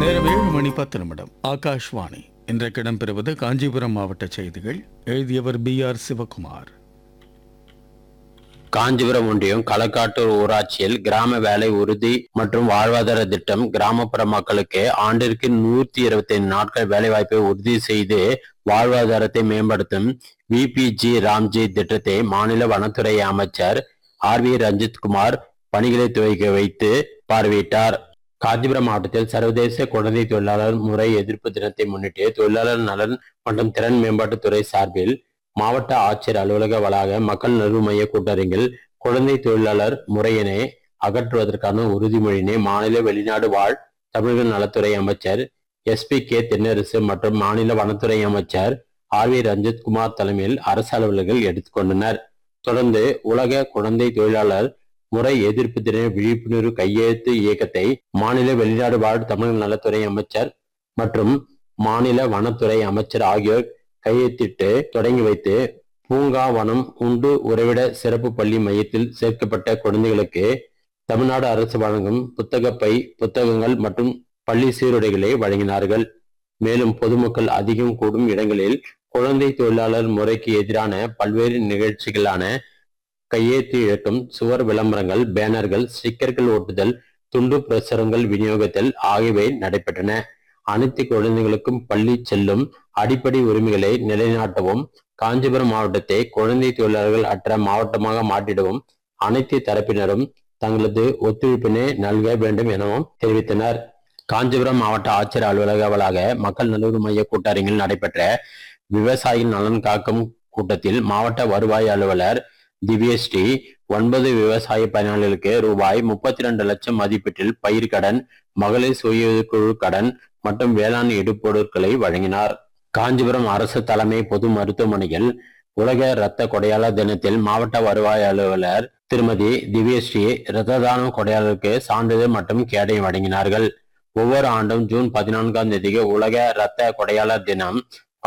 நேரம் ஏழு மணி பத்து நிமிடம் ஆகாஷ்வாணி இன்றைக்கு இடம்பெறுவது காஞ்சிபுரம் மாவட்ட செய்திகள் எழுதியவர் பி ஆர் சிவகுமார் காஞ்சிபுரம் ஒன்றியம் களக்காட்டூர் ஊராட்சியில் கிராம வேலை உறுதி மற்றும் வாழ்வாதார திட்டம் கிராமப்புற மக்களுக்கு ஆண்டிற்கு நூத்தி இருபத்தி ஐந்து நாட்கள் வேலைவாய்ப்பை உறுதி செய்து வாழ்வாதாரத்தை மேம்படுத்தும் விபிஜி ராம்ஜி திட்டத்தை மாநில வனத்துறை அமைச்சர் ஆர் வி ரஞ்சித்குமார் பணிகளை துவக்கி வைத்து பார்வையிட்டார் காஞ்சிபுரம் மாவட்டத்தில் சர்வதேச குழந்தை தொழிலாளர் முறை எதிர்ப்பு தினத்தை முன்னிட்டு தொழிலாளர் நலன் மற்றும் திறன் மேம்பாட்டுத்துறை சார்பில் மாவட்ட ஆட்சியர் அலுவலக வளாக மக்கள் நல்வு மைய கூட்டரங்கில் குழந்தை தொழிலாளர் முறையினை அகற்றுவதற்கான உறுதிமொழியினை மாநில வெளிநாடு வாழ் தமிழக நலத்துறை அமைச்சர் எஸ்பி கே தென்னரசு மற்றும் மாநில வனத்துறை அமைச்சர் ஆர் வி ரஞ்சித்குமார் தலைமையில் அரசு அலுவலர்கள் எடுத்துக்கொண்டனர் தொடர்ந்து உலக குழந்தை தொழிலாளர் முறை எதிர்ப்பு தின விழிப்புணர்வு கையெழுத்து இயக்கத்தை மாநில வெளிநாடு வாழ் தமிழக நலத்துறை அமைச்சர் மற்றும் மாநில வனத்துறை அமைச்சர் ஆகியோர் கையெழுத்திட்டு தொடங்கி வைத்து பூங்கா வனம் உண்டு உறைவிட சிறப்பு பள்ளி மையத்தில் சேர்க்கப்பட்ட குழந்தைகளுக்கு தமிழ்நாடு அரசு வழங்கும் புத்தகப்பை புத்தகங்கள் மற்றும் பள்ளி சீருடைகளை வழங்கினார்கள் மேலும் பொதுமக்கள் அதிகம் கூடும் இடங்களில் குழந்தை தொழிலாளர் முறைக்கு எதிரான பல்வேறு நிகழ்ச்சிகளான கையெழுத்து இழக்கும் சுவர் விளம்பரங்கள் பேனர்கள் ஸ்டிக்கர்கள் ஒட்டுதல் துண்டு பிரசுரங்கள் விநியோகத்தில் ஆகியவை நடைபெற்றன அனைத்து குழந்தைகளுக்கும் பள்ளி செல்லும் அடிப்படை உரிமைகளை நிலைநாட்டவும் காஞ்சிபுரம் மாவட்டத்தை குழந்தை தொழிலாளர்கள் அற்ற மாவட்டமாக மாற்றிடவும் அனைத்து தரப்பினரும் தங்களது ஒத்துழைப்பினை நல்க வேண்டும் எனவும் தெரிவித்தனர் காஞ்சிபுரம் மாவட்ட ஆட்சியர் அலுவலக வளாக மக்கள் நலவு மைய கூட்டரங்கில் நடைபெற்ற விவசாயிகள் நலன் காக்கும் கூட்டத்தில் மாவட்ட வருவாய் அலுவலர் திவ்யஸ்ரீ ஒன்பது விவசாய பயனாளிகளுக்கு ரூபாய் முப்பத்தி ரெண்டு லட்சம் மதிப்பீட்டில் பயிர் கடன் மகளிர் சுய குழு கடன் மற்றும் வேளாண் இடுபொருட்களை வழங்கினார் காஞ்சிபுரம் அரசு தலைமை பொது மருத்துவமனையில் உலக இரத்த கொடையாளர் தினத்தில் மாவட்ட வருவாய் அலுவலர் திருமதி திவ்யஸ்ரீ இரத்த தானம் கொடையாளருக்கு சான்றிதழ் மற்றும் கேடயம் வழங்கினார்கள் ஒவ்வொரு ஆண்டும் ஜூன் பதினான்காம் தேதிக்கு உலக இரத்த கொடையாளர் தினம்